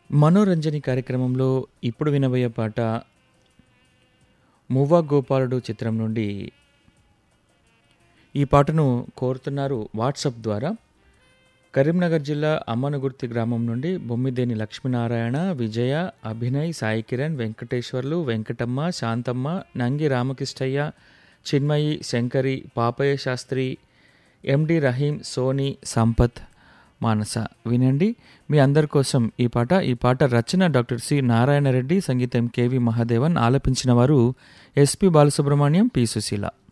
మనోరంజని కార్యక్రమంలో ఇప్పుడు వినబోయే పాట మువ్వ గోపాలుడు చిత్రం నుండి ఈ పాటను కోరుతున్నారు వాట్సాప్ ద్వారా కరీంనగర్ జిల్లా అమ్మనగుర్తి గ్రామం నుండి బొమ్మిదేని లక్ష్మీనారాయణ విజయ అభినయ్ సాయి కిరణ్ వెంకటేశ్వర్లు వెంకటమ్మ శాంతమ్మ నంగి రామకృష్ణయ్య చిన్మయి శంకరి పాపయ్య శాస్త్రి ఎండి రహీం సోని సంపత్ మానస వినండి మీ అందరి కోసం ఈ పాట ఈ పాట రచన డాక్టర్ సి నారాయణ రెడ్డి సంగీతం కెవి మహాదేవన్ ఆలపించిన వారు ఎస్పి బాలసుబ్రహ్మణ్యం పి సుశీల